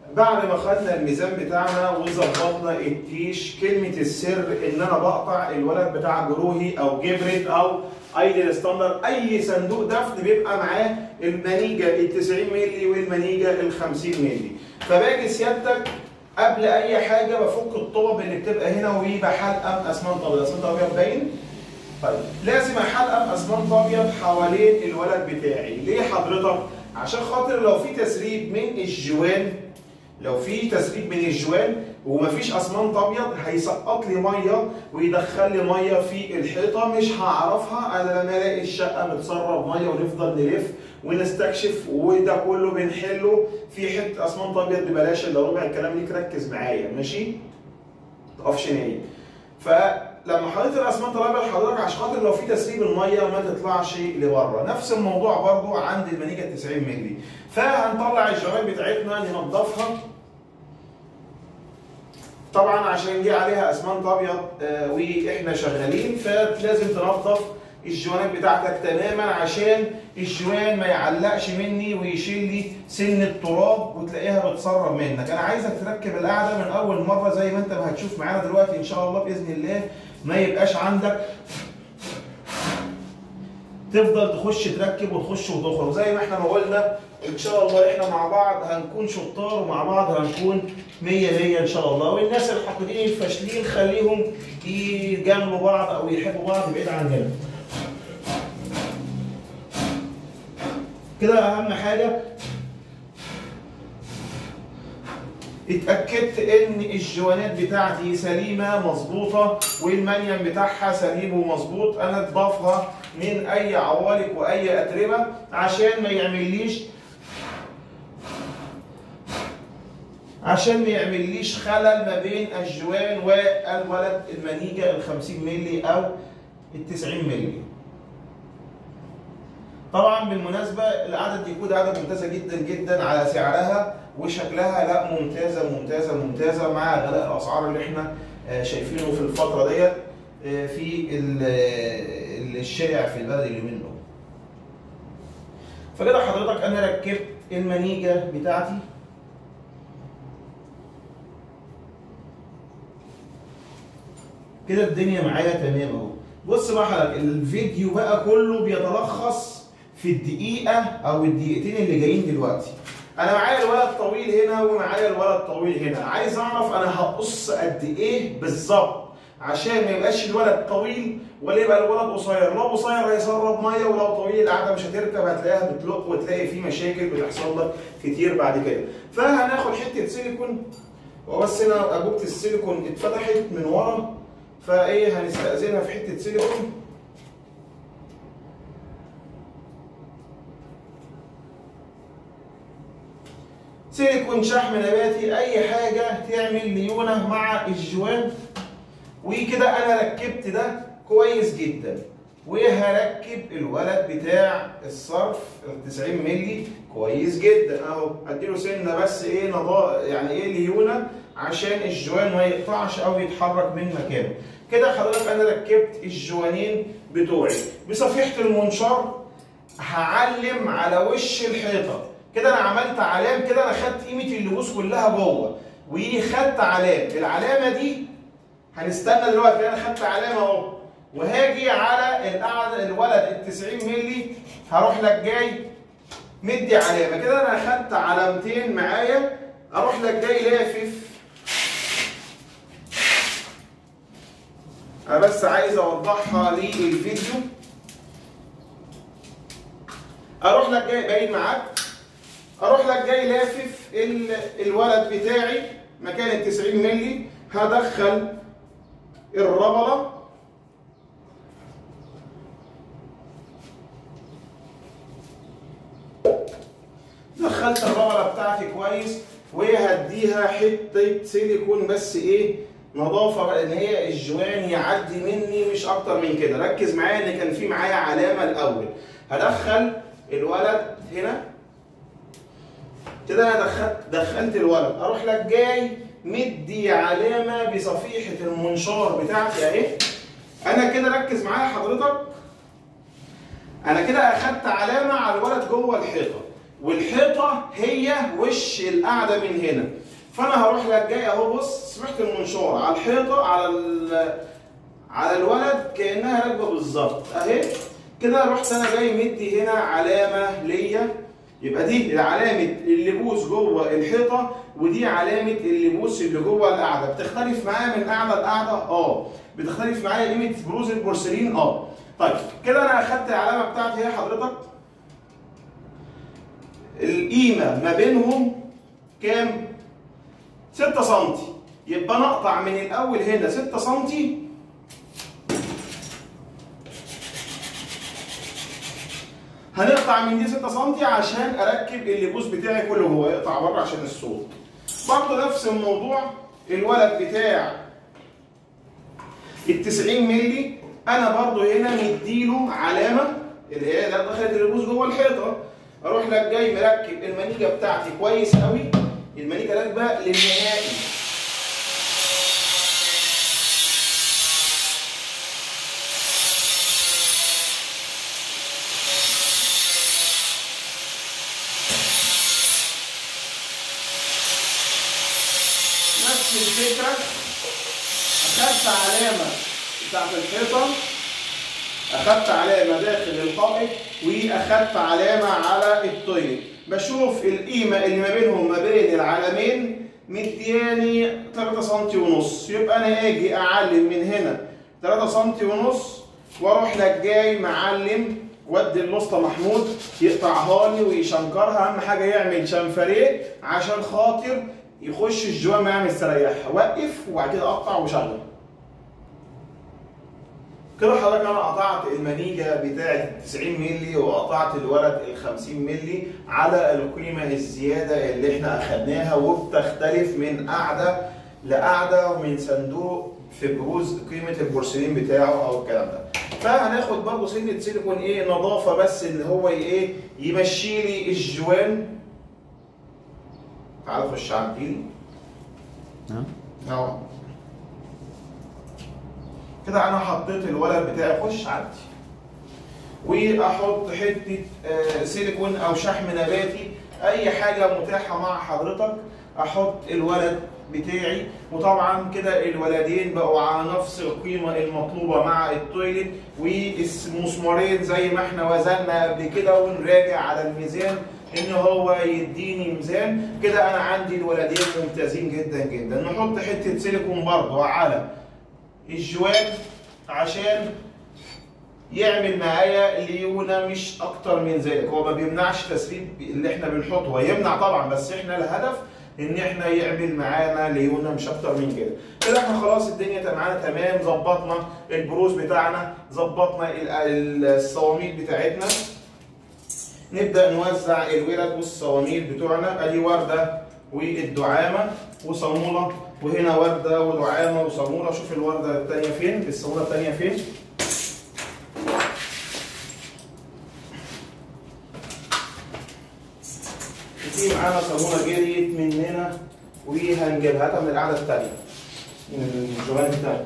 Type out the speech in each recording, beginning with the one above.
بعد ما خدنا الميزان بتاعنا وظبطنا التيش كلمة السر ان انا بقطع الولد بتاع جروهي او جبرت او ايدل ستاندر اي صندوق دفن بيبقى معاه المانيجا ال 90 مللي والمانيجا ال 50 مللي فباجي سيادتك قبل اي حاجه بفك الطوب اللي بتبقى هنا وبحلقم اسمنت ابيض اسمنت ابيض باين طيب لازم احلقم اسمنت ابيض حوالين الولد بتاعي ليه حضرتك عشان خاطر لو في تسريب من الجوان لو في تسريب من الجوان ومفيش اسمنت ابيض هيسقط لي ميه ويدخل لي ميه في الحيطه مش هعرفها انا لما الاقي الشقه متسرب ميه ونفضل نلف ونستكشف وده كله بنحله في حته اسمنت ابيض ببلاش الا ربع الكلام ليك ركز معايا ماشي؟ تقفش نايم فلما حطيت الاسمنت الابيض حضرتك عشان خاطر لو في تسريب الميه ما تطلعش لبره نفس الموضوع برضو عند المانيكا 90 مللي فهنطلع الجوانب بتاعتنا ننضفها طبعا عشان جه عليها اسمنت ابيض آه، واحنا شغالين فلازم تنظف الجوانب بتاعتك تماما عشان الجوان ما يعلقش مني ويشيل لي سن التراب وتلاقيها بتسرب منك انا عايزك تركب القعده من اول مره زي ما انت ما هتشوف معانا دلوقتي ان شاء الله باذن الله ما يبقاش عندك تفضل تخش تركب وتخش وتخرج وزي ما احنا ما قلنا ان شاء الله احنا مع بعض هنكون شطار ومع بعض هنكون 100 100 ان شاء الله والناس الحاقدين الفاشلين خليهم يجاملوا بعض او يحبوا بعض بعيد عننا كده اهم حاجه اتاكدت ان الجوانات بتاعتي سليمه مظبوطه والمنيم بتاعها سليم ومظبوط انا اضافها من اي عوالق واي اتربه عشان ما يعمليش عشان ما يعمليش خلل ما بين الجوان والولد المنيجه ال 50 مللي او ال 90 مللي طبعا بالمناسبه العدد دي كود عدد ممتازه جدا جدا على سعرها وشكلها لا ممتازه ممتازه ممتازه مع غلاء الاسعار اللي احنا آه، شايفينه في الفتره ديت آه، في ال- آه، الشائع في البلد اليومين دول. فكده حضرتك انا ركبت المانيجا بتاعتي كده الدنيا معايا تمام اهو بص بقى حضرتك الفيديو بقى كله بيتلخص في الدقيقة أو الدقيقتين اللي جايين دلوقتي. أنا معايا الولد طويل هنا ومعايا الولد طويل هنا، عايز أعرف أنا هقص قد إيه بالظبط عشان ما يبقاش الولد طويل ولا يبقى الولد قصير، لو قصير هيسرب مية ولو طويل القعدة مش هتركب هتلاقيها بتلق وتلاقي في مشاكل بتحصل لك كتير بعد كده. فهناخد حتة سيليكون وبس هنا أجوبة السيليكون اتفتحت من ورا فايه هنستأذنها في حتة سيليكون سيليكون شحم نباتي اي حاجة تعمل ليونة مع الجوان وكده انا ركبت ده كويس جدا وهركب الولد بتاع الصرف ال 90 مللي كويس جدا اهو اديله سنه بس ايه نضاء يعني ايه ليونه عشان الجوان ما يقطعش او يتحرك من مكانه كده حضرتك انا ركبت الجوانين بتوعي بصفيحه المنشار هعلم على وش الحيطه كده انا عملت علام كده انا خدت قيمه اللبوس كلها جوه وخدت علام العلامه دي هنستنى دلوقتي انا خدت علامه اهو وهاجي على القعده الولد ال 90 مللي هروح لك جاي مدي علامه كده انا خدت علامتين معايا اروح لك جاي لافف انا بس عايز اوضحها للفيديو اروح لك جاي باين معاك اروح لك جاي لافف ال- الولد بتاعي مكان ال 90 مللي هدخل الربله دخلت الربله بتاعتي كويس وهديها حته سيليكون بس ايه نظافه بقى ان هي الجوان يعدي مني مش اكتر من كده ركز معايا ان كان في معايا علامه الاول هدخل الولد هنا كده انا دخلت دخلت الولد اروح لك جاي مدي علامه بصفيحه المنشار بتاعتي اهي انا كده ركز معايا حضرتك انا كده اخدت علامه على الولد جوه الحيطه والحيطه هي وش القاعده من هنا فانا هروح لك جاي اهو بص سمحت المنشار على الحيطه على ال- على الولد كانها راكبه بالظبط اهي كده رحت انا جاي مدي هنا علامه ليا يبقى دي علامه اللبوس جوه الحيطه ودي علامه اللبوس اللي جوه القاعده بتختلف معايا من قاعده لقاعده اه بتختلف معايا قيمه بروز البورسلين اه طيب كده انا اخدت العلامه بتاعتي هي حضرتك القيمه ما بينهم كام 6 سم يبقى انا اقطع من الاول هنا 6 سم هنقطع من دي 6 سم عشان اركب اللبوس بتاعي كله جوه يقطع بره عشان الصوت برضه نفس الموضوع الولد بتاع ال 90 مللي انا برضه هنا مديله علامه اللي هي لا دخلت اللبوس جوه الحيطه اروح لك جاي مركب المانيجا بتاعتي كويس قوي المانيجا راكبه للنهائي نفس الفكره اخدت علامه بتاعت الحيطه اخدت علامه داخل الحائط واخدت علامه على الطين بشوف القيمه اللي ما بينهم ما بين العلامين مدياني 3 سم ونص يبقى انا اجي اعلم من هنا 3 سم ونص واروح لك جاي معلم ودي الوسطى محمود يقطعها لي ويشنكرها اهم حاجه يعمل شنفريه عشان خاطر يخش الجوام يعمل مستريح وقف وبعد كده اقطع وشغل كده حضرتك انا قطعت المانيجا بتاعه 90 مللي وقطعت الورد ال 50 مللي على القيمه الزياده اللي احنا اخدناها وبتختلف من قاعده لقاعده ومن صندوق في بروز قيمه البورسلين بتاعه او الكلام ده. فهناخد برضه سنه سيليكون ايه نظافه بس اللي هو ايه يمشي لي الجوان تعال خش على الديل نعم اهو كده انا حطيت الولد بتاعي خش عندي واحط حته آه، سيليكون او شحم نباتي اي حاجه متاحه مع حضرتك احط الولد بتاعي وطبعا كده الولدين بقوا على نفس القيمه المطلوبه مع التويلت والمسمارين زي ما احنا وزننا قبل كده ونراجع على الميزان ان هو يديني ميزان كده انا عندي الولدين ممتازين جدا جدا نحط حته سيليكون برضه على الجوان عشان يعمل معايا ليونه مش اكتر من ذلك هو ما بيمنعش تسريب اللي احنا بنحطه هو يمنع طبعا بس احنا الهدف ان احنا يعمل معانا ليونه مش اكتر من كده كده احنا خلاص الدنيا معانا تمام ظبطنا البروز بتاعنا ظبطنا ال- ال- الصواميل بتاعتنا نبدا نوزع الورد والصواميل بتوعنا ادي ورده والدعامه وصاموله وهنا ورده ودعامه وصاموله شوف الورده الثانيه فين الصاموله الثانيه فين في معانا صاموله جريت مننا وهنجيبها من القعده الثانيه من الجوان الثانيه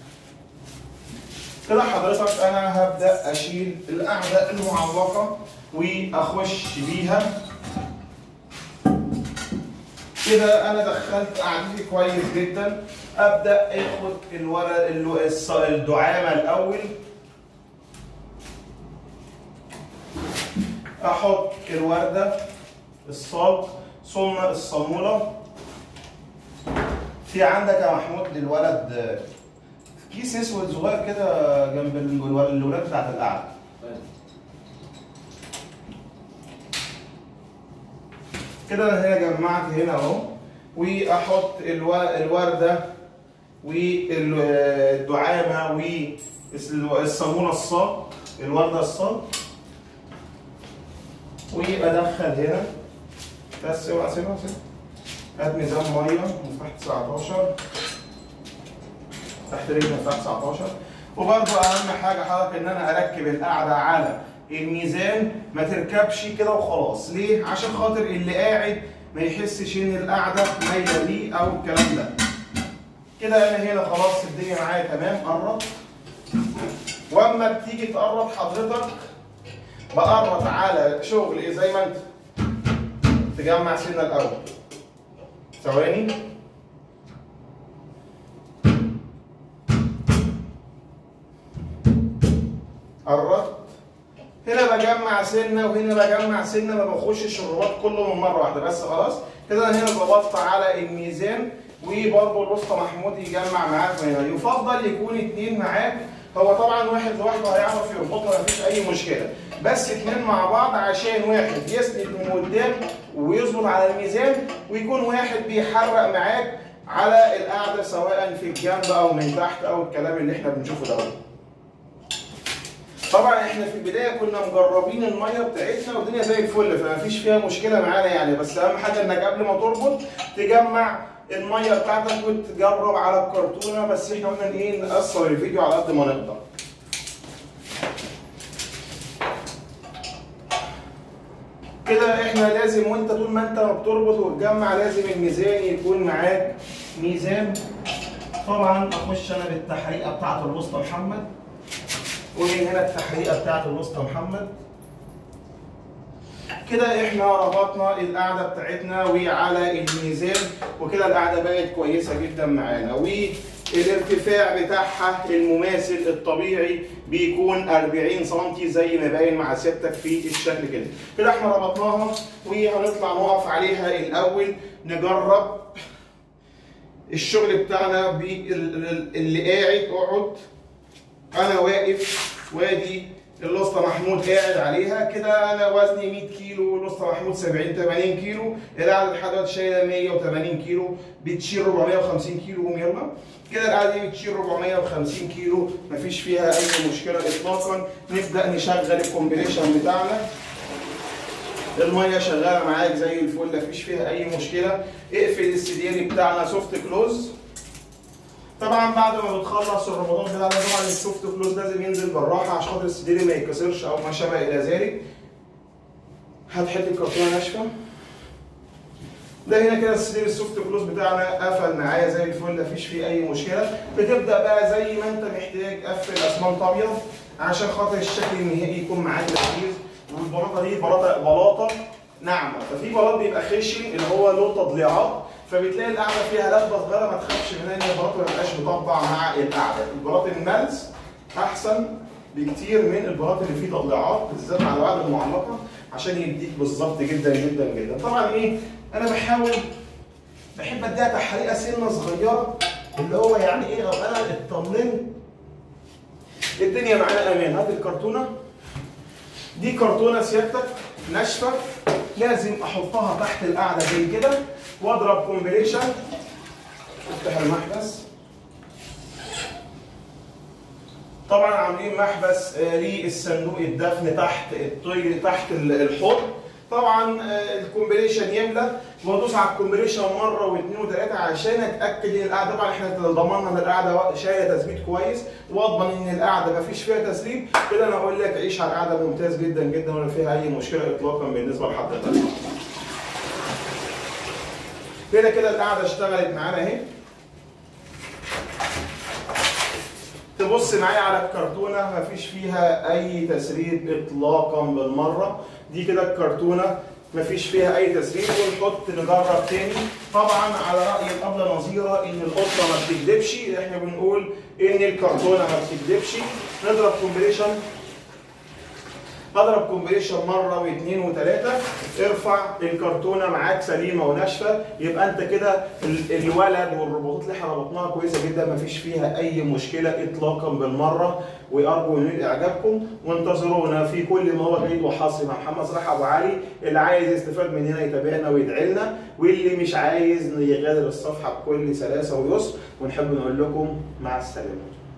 كده حضرتك انا هبدا اشيل القعده المعلقه واخش بيها كده انا دخلت قعدتي كويس جدا ابدا اخد الورق الو- الص- الدعامه الاول احط الورده الصاج ثم الصاموله في عندك يا محمود للولد كيس اسود صغير كده جنب الو- الولاد بتاعت القعده كده انا هنا جمعت هنا اهو واحط الو- الورده والدعامه والصابونه الصاج الورده الصاج وادخل هنا بس اوعى سيبها سيبها هات ميزان ميه مفتاح 19 تحت رجل مفتاح 19 وبرضه اهم حاجه حضرتك ان انا اركب القعده على الميزان ما تركبش كده وخلاص ليه عشان خاطر اللي قاعد ما يحسش ان القعده مايله ليه او الكلام ده كده انا هنا خلاص الدنيا معايا تمام قرب واما بتيجي تقرب حضرتك بقرب على شغل زي ما انت تجمع سنه الاول ثواني قربت هنا بجمع سنه وهنا بجمع سنه ما بخشش الرباط كله من مره واحده بس خلاص كده انا هنا ظبطت على الميزان وبرضه الوسطى محمود يجمع معاك هنا يفضل يكون اتنين معاك هو طبعا واحد لوحده هيعرف يربطها مفيش اي مشكله بس اتنين مع بعض عشان واحد يسند من قدام ويظبط على الميزان ويكون واحد بيحرق معاك على القعده سواء في الجنب او من تحت او الكلام اللي احنا بنشوفه ده طبعا احنا في البدايه كنا مجربين الميه بتاعتنا والدنيا زي الفل فما فيش فيها مشكله معانا يعني بس اهم حاجه انك قبل ما تربط تجمع الميه بتاعتك وتجرب على الكرتونه بس احنا قلنا ايه نقصر الفيديو على قد ما نقدر. كده احنا لازم وانت طول ما انت بتربط وتجمع لازم الميزان يكون معاك ميزان طبعا اخش انا بالتحريقه بتاعت الوسطى محمد ومن هنا التحريقه بتاعت الوسطى محمد كده احنا ربطنا القاعده بتاعتنا وعلى الميزان وكده القاعده بقت كويسه جدا معانا والارتفاع بتاعها المماثل الطبيعي بيكون 40 سم زي ما باين مع سيادتك في الشكل كده كده احنا ربطناها وهنطلع نقف عليها الاول نجرب الشغل بتاعنا اللي قاعد اقعد انا واقف وادي الاسطى محمود قاعد عليها كده انا وزني 100 كيلو والاسطى محمود 70 80 كيلو القعده لحد دلوقتي شايله 180 كيلو بتشيل 450 كيلو قوم يلا كده القعده دي بتشيل 450 كيلو مفيش فيها اي مشكله اطلاقا نبدا نشغل الكومبريشن بتاعنا الميه شغاله معاك زي الفل مفيش فيها اي مشكله اقفل السديري بتاعنا سوفت كلوز طبعا بعد ما بتخلص الرمضان بتاعنا طبعا السوفت كلوز لازم ينزل بالراحه عشان خاطر السديري ما يتكسرش او ما شابه الى ذلك هات حته كرتونه ناشفه ده هنا كده السدير السوفت كلوز بتاعنا قفل معايا زي الفل مفيش فيه اي مشكله بتبدا بقى زي ما انت محتاج قفل اسمنت ابيض عشان خاطر الشكل النهائي يكون معاك لذيذ والبلاطه دي بلاطه بلاطه ناعمه ففي بلاط بيبقى خشن اللي هو له تضليعات فبتلاقي القعده فيها لفه صغيره ما تخافش منها ان البلاط ما يبقاش مطبع مع القعده البلاط الملس احسن بكتير من البلاط اللي فيه تضليعات بالذات مع القعده المعلقه عشان يديك بالظبط جدا جدا جدا طبعا ايه انا بحاول بحب اديها تحريقه سنه صغيره اللي هو يعني ايه لو انا اطمنت الدنيا معانا امان هات الكرتونه دي كرتونه سيادتك ناشفه لازم احطها تحت القاعده زي كده واضرب كومبريشن افتح المحبس طبعا عاملين محبس للصندوق الدفن تحت الطي تحت الحوض طبعا الكومبريشن يملى وادوس على الكومبريشن مره واثنين وثلاثه عشان اتاكد ان القعده طبعا احنا ضمننا ان القعده شايله تثبيت كويس واضمن ان القعده ما فيش فيها تسريب كده انا اقول لك عيش على القعده ممتاز جدا جدا ولا فيها اي مشكله اطلاقا بالنسبه لحضرتك. كده كده القعده اشتغلت معانا اهي. تبص معايا على الكرتونه مفيش فيها اي تسريب اطلاقا بالمره دي كده الكرتونه مفيش فيها اي تسريب ونحط نجرب تاني طبعا على راي الابله نظيره ان القطه ما بتكذبش احنا بنقول ان الكرتونه ما بتكذبش نضرب كومبريشن اضرب كومبريشن مره واثنين وثلاثه ارفع الكرتونه معاك سليمه وناشفه يبقى انت كده الولد والرباطات اللي احنا ربطناها كويسه جدا مفيش فيها اي مشكله اطلاقا بالمره وارجو ان اعجابكم وانتظرونا في كل ما هو جيد وحصري مع محمد صلاح ابو علي اللي عايز يستفاد من هنا يتابعنا ويدعي لنا واللي مش عايز يغادر الصفحه بكل سلاسه ويسر ونحب نقول لكم مع السلامه